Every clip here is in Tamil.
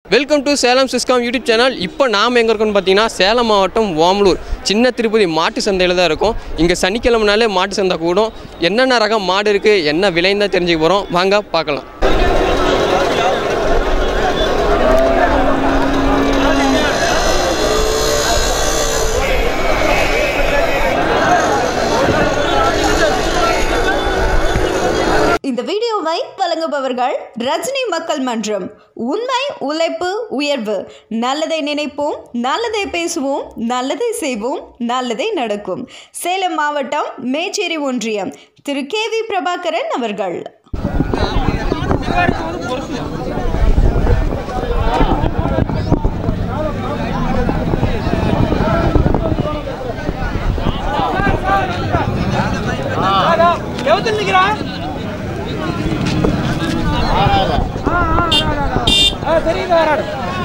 Welcome to Salem Siscom YouTube channel இப்போ நாம் எங்கே இருக்கோம்னு பார்த்தீங்கன்னா சேலம் மாவட்டம் ஓமலூர் சின்ன திருப்பதி மாட்டு சந்தையில் தான் இருக்கும் இங்கே சனிக்கிழமைனாலே மாட்டு சந்தை கூடும் என்னென்ன ரகம் மாடு இருக்குது என்ன விலைன்னு தான் தெரிஞ்சுக்க போகிறோம் வாங்க பார்க்கலாம் இந்த வீடியோவை வழங்குபவர்கள் ரஜினி மக்கள் மன்றம் உண்மை உழைப்பு உயர்வு நல்லதை நினைப்போம் நல்லதை பேசுவோம் நல்லதை செய்வோம் நல்லதே நடக்கும் சேலம் மாவட்டம் மேச்சேரி ஒன்றியம் திரு கே வி பிரபாகரன் அவர்கள் எவத்தில் நிற்கிறான் தெரியுது வராடு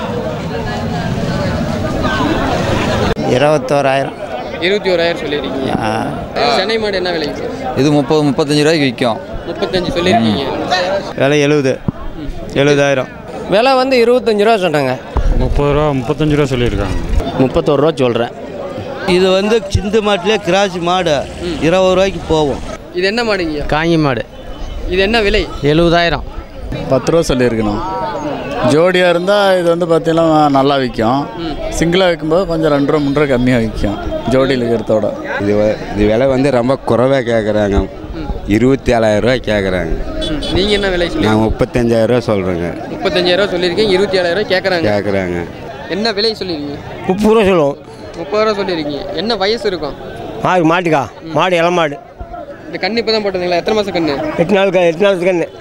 இருபத்தோராயிரம் இருபத்தி ஓராயிரம் சொல்லியிருக்கீங்க ஆ, சென்னை மாடு என்ன விலைக்கு இது முப்பது முப்பத்தஞ்சு ரூபாய்க்கு விற்கும் முப்பத்தஞ்சு சொல்லியிருக்கீங்க விலை எழுபது எழுபதாயிரம் விலை வந்து இருபத்தஞ்சி ரூபா சொன்னாங்க முப்பது ரூபா முப்பத்தஞ்சு ரூபா சொல்லியிருக்காங்க முப்பத்தோரு ரூபா சொல்கிறேன் இது வந்து சிந்து மாட்டிலே கிராசி மாடு இருபது ரூபாய்க்கு போகும் இது என்ன மாடுங்க காங்கி மாடு இது என்ன விலை எழுபதாயிரம் பத்து ரூபா சொல்லியிருக்கணும் ஜோடியாக இருந்தால் இது வந்து பார்த்தீங்கன்னா நல்லா விற்கும் சிங்கிளாக விற்கும்போது கொஞ்சம் ரெண்டு ரூபா மூணு ரூபா கம்மியாக விற்கும் ஜோடியில் இருக்கிறதோட இது வ- இது விலை வந்து ரொம்ப குறைவாக கேட்குறாங்க இருபத்தி ஏழாயிரம் ரூபாய் கேட்குறாங்க நீங்கள் என்ன விலை சொல்லி நான் முப்பத்தஞ்சாயிரம் ரூபா சொல்கிறேங்க முப்பத்தஞ்சாயிரம் சொல்லியிருக்கீங்க இருபத்தி ஏழாயிரம் ரூபாய் கேட்குறாங்க கேட்குறாங்க என்ன விலை சொல்லியிருக்கீங்க முப்பது ரூபா சொல்லுவோம் முப்பது ரூபா சொல்லியிருக்கீங்க என்ன வயசு இருக்கும் மாடு மாட்டுக்கா மாடு இளம் மாடு இந்த கண்ணு இப்போ தான் போட்டதுங்களா எத்தனை மாதம் கண்ணு எட்டு நாள் க- எட்டு நாள் கண்ணு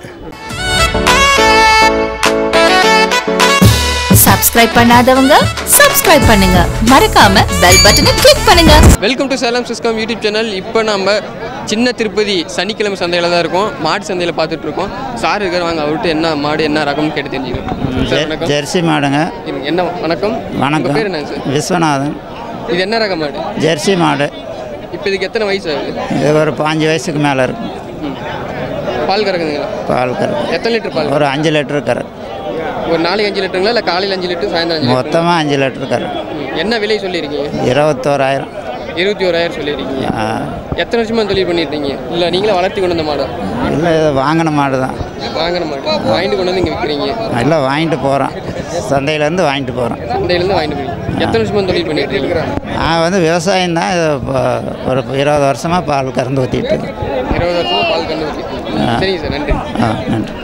சப்ஸ்கிரைப் பண்ணாதவங்க சப்ஸ்கிரைப் பண்ணுங்க மறக்காம பெல் பட்டனை கிளிக் பண்ணுங்க welcome to Salem Siscom YouTube channel இப்போ நம்ம சின்ன திருப்பதி சனிக்கிழமை சந்தையில் தான் இருக்கோம் மாடு சந்தையில் பார்த்துட்டு இருக்கோம் சார் இருக்கார் வாங்க அவர்கிட்ட என்ன மாடு என்ன ரகம்னு கேட்டு தெரிஞ்சுக்கணும் சார் வணக்கம் ஜெர்சி மாடுங்க இருங்க, என்ன வணக்கம் உங்க வணக்கம் பேர் என்னங்க சார் விஸ்வநாதன் இது என்ன ரக மாடு ஜெர்சி மாடு இப்போ இதுக்கு எத்தனை வயசு ஆகுது இது ஒரு பாஞ்சு வயசுக்கு மேலே இருக்கும் பால் கறக்குதுங்களா பால் கறக்கு எத்தனை லிட்டர் பால் ஒரு அஞ்சு லிட்டர் கறக்கு ஒரு நாளைக்கு அஞ்சு லிட்டருங்களா இல்லை காலையில் அஞ்சு லிட்டர் சாயந்தரம் அஞ்சு லிட்டர் மொத்தமாக அஞ்சு லிட்டர் கறக்கு என்ன விலை சொல்லியிருக்கீங்க இருபத்தோராயிரம் இருபத்தி ஓராயிரம் சொல்லியிருக்கீங்க ஆ, எத்தனை வருஷமா தொழில் பண்ணியிருக்கீங்க இல்லை நீங்களே வளர்த்தி கொண்டு வந்த மாடா இல்லை இது வாங்கின மாடு தான் வாங்கின மாடு வாங்கிட்டு கொண்டு வந்து இங்கே விற்கிறீங்க இல்லை வாங்கிட்டு போகிறோம் சந்தையிலேருந்து வாங்கிட்டு போகிறோம் சந்தையிலேருந்து வாங்கிட்டு போறீங்க எத்தனை வருஷமா தொழில் பண்ணிட்டு இருக்கீங்க நான் வந்து விவசாயம் தான் இது இப்போ ஒரு இருபது வருஷமாக பால் கறந்து ஊற்றிட்டு இருக்கேன். இருபது வருஷமா பால் கண்டு வச்சுருக்கீங்க சரிங்க சார் நன்றி ஆ நன்றி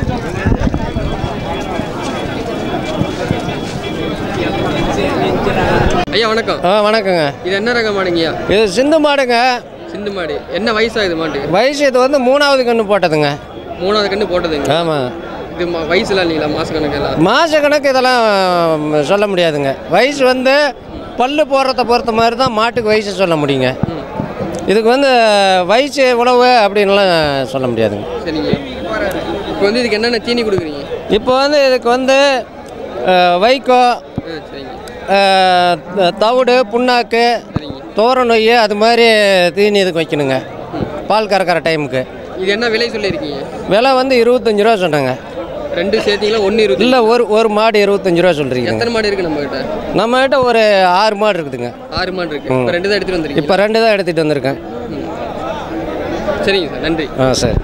ஐயா வணக்கம் ஆ வணக்கங்க இது என்ன ரக மாடுங்கய்யா இது சிந்து மாடுங்க சிந்து மாடு என்ன வயசாகுது மாடு வயசு இது வந்து மூணாவது கன்று போட்டதுங்க மூணாவது கண்டு போட்டதுங்க ஆமாம் இது மா- வயசுலாம் இல்லைங்களா மாச கணக்கெல்லாம் மாத கணக்கு இதெல்லாம் ம், சொல்ல முடியாதுங்க வயசு வந்து பல்லு போடுறத பொறுத்த மாதிரி தான் மாட்டுக்கு வயசு சொல்ல முடியுங்க இதுக்கு வந்து வயசு உழவு அப்படின்லாம் சொல்ல முடியாதுங்க சரிங்க இப்போ வந்து இதுக்கு என்னென்ன தீனி கொடுக்குறீங்க இப்போ வந்து இதுக்கு வந்து அஹ், வைக்கோ ஆ சரிங்க அஹ், த- தவிடு புண்ணாக்கு சரிங்க தோர நொய் அது மாதிரி தீனி இதுக்கு வைக்கணுங்க பால் கறக்கிற டைமுக்கு இது என்ன விலை சொல்லியிருக்கீங்க விலை வந்து இருபத்தஞ்சி ரூபா சொன்னாங்க ரெண்டு சேர்த்தீங்களா ஒன்று இருபது இல்லை ஒரு ஒரு மாடு இருபத்தஞ்சி ரூபா சொல்கிறீங்க எத்தனை மாடு இருக்கு நம்ம கிட்ட நம்மகிட்ட ஒரு ஆறு மாடு இருக்குதுங்க ஆறு மாடு இருக்கு இப்போ ரெண்டு தான் எடுத்துட்டு வந்திருக்கீங்க இப்போ ரெண்டு தான் எடுத்துகிட்டு வந்திருக்கேன் சரிங்க சார் நன்றி ஆ சரி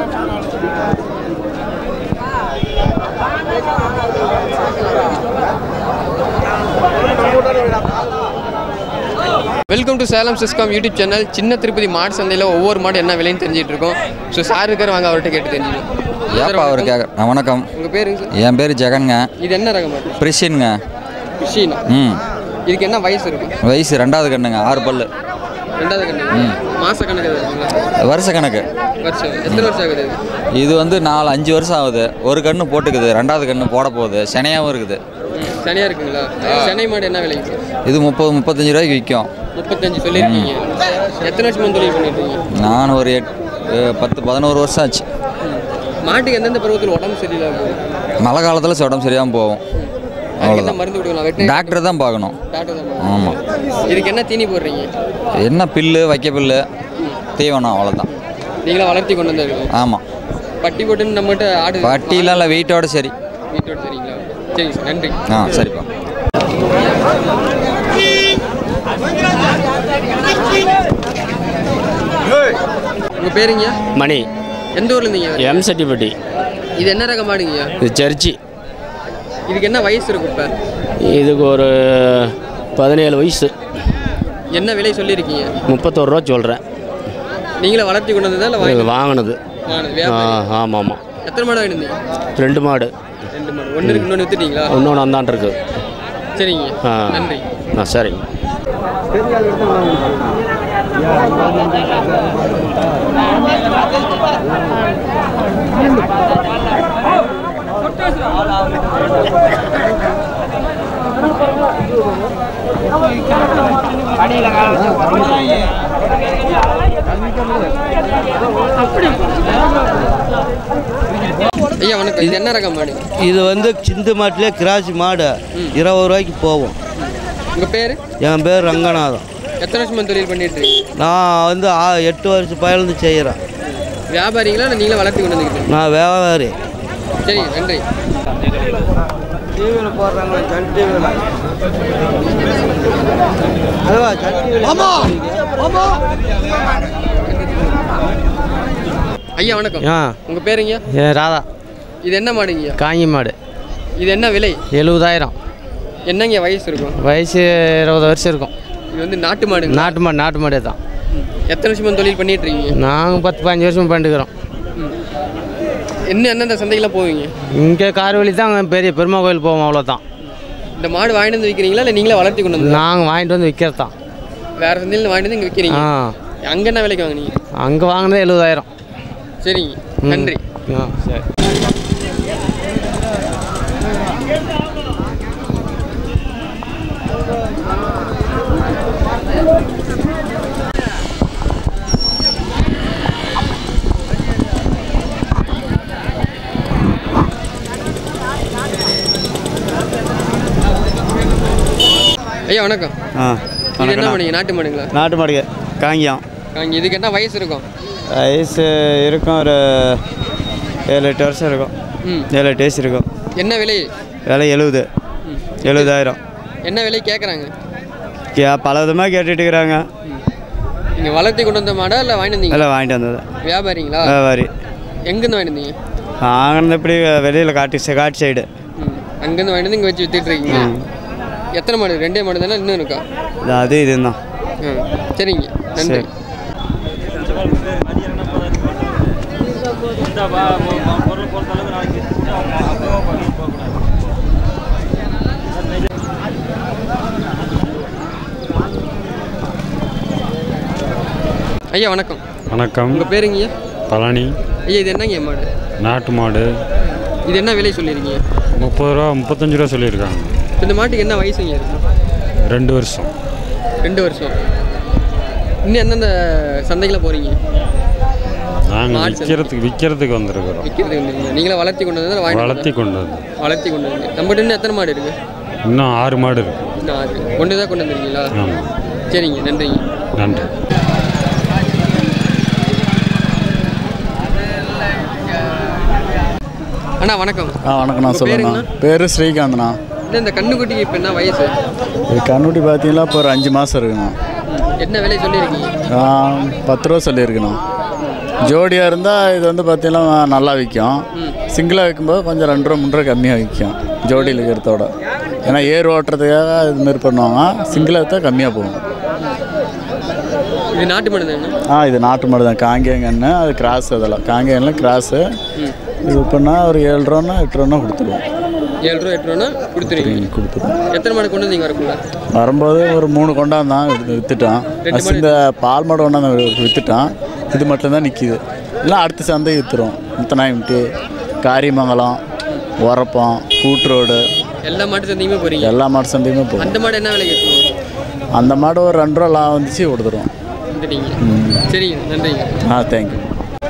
welcome to Salem Siscom YouTube channel சின்ன திருப்பதி மாடு சந்தையில் ஒவ்வொரு மாடு என்ன விலைன்னு தெரிஞ்சிட்டு இருக்கோம் ஸோ சார் இருக்கார் வாங்க அவர்கிட்ட கேட்டு தெரிஞ்சுக்கணும் ஏப்பா அவர் கேட்க வணக்கம் உங்கள் பேருங்க சார் என் பேர் ஜெகன்ங்க இது என்ன ரகம் மாடு பிரிஷின்ங்க மிஷின் ம் இதுக்கு என்ன வயசு இருக்கும் வயசு ரெண்டாவது கண்ணுங்க ஆறு பல்லு ரெண்டாவது கணக்கு மாச கணக்கு இருக்குங்களா வருஷ கணக்கு வருஷம் எத்தனை வருஷம் ஆகுது இது? இது வந்து நாலு அஞ்சு வருஷம் ஆகுது ஒரு கண்ணு போட்டுக்குது ரெண்டாவது கண்ணு போட போகுது சனையாகவும் இருக்குது ம், சனியா இருக்குங்களா சென்னை மாடு என்ன விலைக்கு இது முப்பது முப்பத்தஞ்சு ரூபாய்க்கு விற்கும் முப்பத்தஞ்சு சொல்லியிருக்கீங்க எத்தனை வருஷமா தொழில் பண்ணிட்டு இருக்கீங்க நான் ஒரு எட் அஹ் பத்து பதினோரு வருஷம் ஆச்சு மாட்டுக்கு எந்தெந்த பருவத்தில் உடம்பு சரியில்லாம போகும் மழை காலத்தில் உடம்பு சரியாமல் போகும் அதுக்கு என்ன அவ்வளோதான் மருந்து கொடுக்கலாம் வெட்டினரி டாக்டர் தான் பார்க்கணும் டாக்டர் தான் பார்க்கணும். ஆமாம் இதுக்கு என்ன தீனி போடுறீங்க என்ன பில்லு வைக்க பில்லு தீவனம் அவ்வளோதான் நீங்களா வளர்த்தி கொண்டு வந்திருக்கீங்க ஆமாம் பட்டி போட்டுன்னு நம்மகிட்ட ஆடு பட்டிலாம் இல்லை வெயிட்டோட சரி வீட்டோட சரிங்களா சரிங்க சார் நன்றி ஆ சரிப்பா உங்கள் பேருங்க மணி எந்த ஊர்ல இருந்தீங்க எம் செட்டிப்பட்டி இது என்ன ரக மாடுங்க இது சர்ச்சி இதுக்கு என்ன வயசு இருக்கும் இப்போ இதுக்கு ஒரு பதினேழு வயசு என்ன விலை சொல்லியிருக்கீங்க முப்பத்தோரு ரூபா சொல்கிறேன் நீங்களே வளர்த்தி கொண்டு வந்ததா இல்லை இது வாங்கி வாங்கினது வாங்கினது ஆ வியாபாரி ஆமாம் ஆமாம் எத்தனை மாடு வாங்கிருந்தீங்க ரெண்டு மாடு ரெண்டு மாடு ஒன்று இருக்கு இன்னொன்று வித்துட்டீங்களா இன்னொன்று அந்தாண்டு இருக்கு சரிங்க ஆ நன்றி ஆ சரிங்க ஐயா வணக்கம் இது என்ன ரகம் மாடு இது வந்து சிந்து மாட்டிலே கிராசி மாடு இருபது ரூபாய்க்கு போகும் உங்கள் பேர் என் பேர் ரங்கநாதன் எத்தனை வருஷமா தொழில் பண்ணிட்டு இருக்கீங்க நான் வந்து ஆ- எட்டு வருஷம் பயந்து செய்கிறேன் வியாபாரிங்களா இல்லை நீங்களே வளர்த்தி கொண்டு வந்துக்கிட்டு நான் வியாபாரி சரிங்க நன்றி டிவியில் போடுறாங்க சன் டிவியில் அதுவா சன் ஐயா வணக்கம் ஆ உங்கள் பேருங்க ஏ ராதா இது என்ன மாடுங்க காங்கி மாடு இது என்ன விலை எழுபதாயிரம் என்னங்க வயசு இருக்கும் வயசு இருபது வருஷம் இருக்கும் இது வந்து நாட்டு மாடுங்க நாட்டு மாடு நாட்டு மாடே தான் எத்தனை வருஷமா தொழில் பண்ணிட்டு இருக்கீங்க நாங்கள் பத்து பதினஞ்சு வருஷம் பண்ணிக்கிறோம் இன்னும் எந்தெந்த சந்தைக்கெல்லாம் போவீங்க இங்கே கார்வழி தான் பெரிய பெருமா கோயில் போவோம் அவ்வளோதான் இந்த மாடு வாங்கிட்டு வந்து விற்கிறீங்களா இல்லை நீங்களே வளர்த்தி கொண்டு வந்து நாங்கள் வாங்கிட்டு வந்து விற்கிறது தான் வேற சந்தையில் வாங்கிட்டு வந்து இங்கே விற்கிறீங்க ஆ அங்கே என்ன விலைக்கு வாங்குனீங்க அங்கே வாங்கினது எழுபதாயிரம் சரிங்க ம். நன்றி ஆ சரி ஐயா வணக்கம் ஆ இது என்ன மாடுங்க நாட்டு மாடுங்களா நாட்டு மாடுங்க காங்கியம் அங்கே இதுக்கு என்ன வயசு இருக்கும் வயசு இருக்கும் ஒரு ஏழு எட்டு வருஷம் இருக்கும் ம். ஏழு எட்டு வயசு இருக்கும் என்ன விலை விலை எழுபது எழுபதாயிரம் என்ன விலை கேட்குறாங்க கே பல விதமாக கேட்டுட்டு இருக்கிறாங்க நீங்கள் வளர்த்தி கொண்டு வந்த மாடா இல்லை வாங்கிட்டு வந்தீங்க எல்லாம் வாங்கிட்டு வந்தது வியாபாரிங்களா வியாபாரி எங்கேருந்து வாங்கிட்டு வந்தீங்க வாங்கினது இப்படி வெளியில் காட்டி சை- காட்டு சைடு அங்கேருந்து வாங்கிட்டு வந்து இங்கே வச்சு வித்துட்டு இருக்கீங்க எத்தனை மாடு ரெண்டே மாடு தானே இன்னும் இருக்கா அது இதுதான் ம் சரிங்க நன்றி சரி. ஐயா வணக்கம் வணக்கம் உங்கள் பேருங்க ஐயா பழனி ஐயா இது என்னங்க மாடு நாட்டு மாடு இது என்ன விலை சொல்லியிருக்கீங்க முப்பது ரூபா முப்பத்தஞ்சு ரூபா சொல்லியிருக்காங்க இப்ப இந்த மாட்டுக்கு என்ன வயசுங்க இருக்கு ரெண்டு வருஷம் ரெண்டு வருஷம் இன்னும் எந்தெந்த சந்தைகளை போகிறீங்க நாங்கள் மாடு சந்தை. விற்கிறதுக்கு விற்கிறதுக்கு வந்திருக்கிறோம் விற்கிறதுக்கு வந்துருக்கீங்க நீங்களே வளர்த்தி கொண்டு வந்து வாங்கி வளர்த்தி கொண்டு வந்து வளர்த்தி கொண்டு வந்து நம்மகிட்ட இன்னும் எத்தனை மாடு இருக்கு இன்னும் ஆறு மாடு இருக்கு இன்னும் ஆறு ஒன்று தான் கொண்டு வந்துருக்கீங்களா ஆமாம் சரிங்க நன்றிங்க நன்றி அண்ணா வணக்கம் ஆ வணக்கண்ணா உங்க சொல்லுங்கண்ணா பேருங்கண்ணா? பேர் ஸ்ரீகாந்த்ண்ணா இது இந்த கண்ணுக்குட்டிக்கு இப்போ என்ன வயசு இது கண்ணுட்டி பார்த்தீங்கன்னா இப்போ ஒரு அஞ்சு மாதம் இருக்குண்ணா என்ன விலை சொல்லியிருக்கீங்க ஆ, பத்து ரூபா சொல்லியிருக்கண்ணா ஜோடியாக இருந்தால் இது வந்து பார்த்தீங்கன்னா நல்லா விற்கும் சிங்கிளாக விற்கும்போது கொஞ்சம் ரெண்டு ரூபா மூணு ரூபா கம்மியாக விற்கும் ஜோடியில் இருக்கிறதோட ஏன்னா ஏர் ஓட்டுறதுக்காக இதுமாரி பண்ணுவாங்க சிங்கிளாக விற்றா கம்மியாக போகும் இது நாட்டு மாடு தானே ஆ இது நாட்டு மாடு தான் காங்கேயங்கன்னு அது கிராஸ் அதெல்லாம் காங்கேயன்ல கிராஸு இது பண்ணால் ஒரு ஏழு ரூபான்னா எட்டு ரூபான்னா கொடுத்துருவோம் ஏழு ரூபா எட்டு ரூபா கொடுத்துருவீங்க கொடுத்துருவோம் எத்தனை மாடு கொண்டு வந்தீங்க வரக்குள்ள வரும்போது ஒரு மூணு கொண்டாந்தான் வித்து- வித்துட்டான் ரெண்டு அஸ் இந்த பால் மாடு கொண்டாந்து வித்துட்டான் இது மட்டும்தான் நிற்கிது இல்லை அடுத்த சந்தை விற்றுரும் முத்தநாயம்டி காரியமங்கலம் உரப்பம் கூட்ரோடு எல்லா மாட்டு சந்தையுமே போகிறீங்க எல்லா மாடு சந்தையுமே போகும் அந்த மாடு என்ன விலைக்கு எடுத்துக்கோங்க அந்த மாடு ஒரு ரெண்டு ரூபா லாபம் வந்துச்சு கொடுத்துருவோம் வந்துட்டீங்க சரிங்க நன்றிங்க ஆ தேங்க்யூ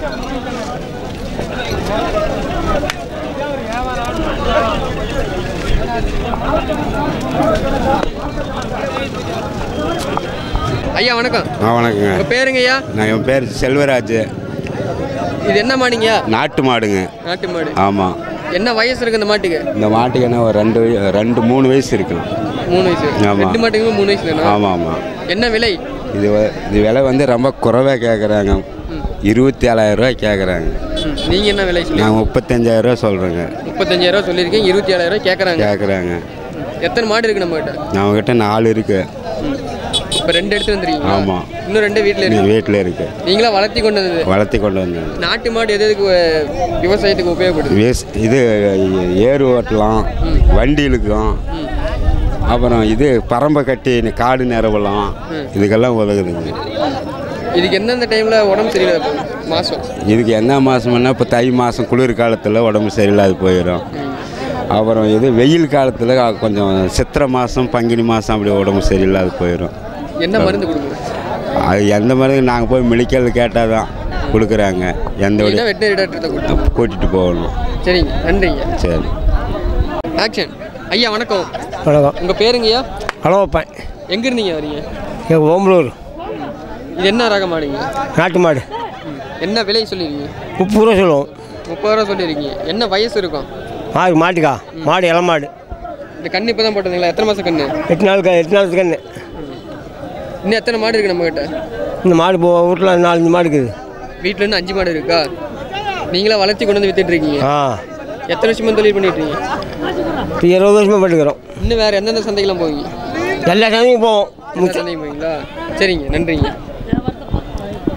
ஐயா வணக்கம் ஆ வணக்கங்க உங்கள் பேருங்க ஐயா நான் என் பேர் செல்வராஜ் இது என்ன மாடுங்க நாட்டு மாடுங்க நாட்டு மாடு ஆமாம் என்ன வயசு இருக்கு இந்த மாட்டுக்கு இந்த மாட்டுக்கு என்ன ஒரு ரெண்டு வய- ரெண்டு மூணு வயசு இருக்கும் மூணு வயசு ஆமா. ரெண்டு மாட்டுக்கு மூணு வயசு தானா ஆமாம் ஆமாம் என்ன விலை இது வ- இது விலை வந்து ரொம்ப குறைவாக கேட்குறாங்க இருபத்தி ஏழாயிரம் ரூபாய் கேட்குறாங்க ம். நீங்க என்ன விலை சொல்லி நாங்கள் முப்பத்தஞ்சாயிரம் ரூபா சொல்கிறேங்க முப்பத்தஞ்சாயிரம் ரூபா சொல்லியிருக்கீங்க இருபத்தி ஏழாயிரம் ரூபாய் கேட்குறாங்க கேட்குறாங்க எத்தனை மாடு இருக்கு நம்ம கிட்ட நம்மக்கிட்ட நாலு இருக்கு இப்போ ரெண்டு எடுத்து வந்துருக்கீங்க ஆமாம் இன்னும் ரெண்டு வீட்டில் இருக்கு வீட்டில் இருக்கு நீங்களா வளர்த்தி கொண்டு வந்தது வளர்த்தி கொண்டு வந்தேன் நாட்டு மாடு எது எதுக்கு அஹ், விவசாயத்துக்கு உபயோகப்படுது வேஸ் இது ஏறு ஓட்டலாம் வண்டி இழுக்கும் அப்புறம் இது பரம்பை கட்டி காடு நிரவலாம் இதுக்கெல்லாம் உதவுதுங்க இதுக்கு எந்தெந்த டைம்ல உடம்பு சரியில்லை மாசம் இதுக்கு என்ன மாதம்னா இப்போ தை மாதம் குளிர் காலத்தில் உடம்பு சரியில்லாது போயிடும் அப்புறம் இது வெயில் காலத்தில் கொஞ்சம் சித்திரை மாதம் பங்குனி மாதம் அப்படி உடம்பு சரியில்லாது போயிடும் என்ன மருந்து கொடுக்குது அது எந்த மாதிரி நாங்கள் போய் மெடிக்கல் கேட்டால் தான் கொடுக்குறாங்க எந்த இல்லைன்னா வழி வெட்டினரி டாக்டர்கிட்ட கொடுத்து கூட்டிகிட்டு போகணும் சரிங்க நன்றிங்க சரி ஆக்ஷன் ஐயா வணக்கம் வணக்கம் உங்க பேருங்கய்யா ஹலோ வைப்பேன் எங்க இருந்தீங்க வரீங்க என் ஓம்பலூர் இது என்ன ரக மாடுங்க நாட்டு மாடு என்ன விலை சொல்லிருக்கீங்க முப்பது ரூபா சொல்லுவோம் முப்பது ரூபா சொல்லியிருக்கீங்க என்ன வயசு இருக்கும் மாடு மாட்டுக்கா மாடு இள மாடு இந்த கண்ணு இப்போ தான் போட்டதுங்களா எத்தனை மாதம் கண்ணு எட்டு நாள் க- எட்டு நாள் கண்ணு இன்னும் எத்தனை மாடு இருக்கு நம்ம கிட்ட இந்த மாடு போ வீட்டில் நாலஞ்சு மாடு இருக்குது வீட்ல இருந்து அஞ்சு மாடு இருக்கா நீங்களா வளர்ச்சி கொண்டு வந்து வித்துட்டு இருக்கீங்க ஆ எத்தனை வருஷமா தொழில் பண்ணிட்டு இருக்கீங்க இப்போ இருபது வருஷமாக பண்ணிக்கிறோம் இன்னும் வேற எந்தெந்த சந்தைக்கெல்லாம் போவீங்க எல்லா சமயம் போவோம் எல்லா சந்தைக்கும் போவீங்களா சரிங்க நன்றிங்க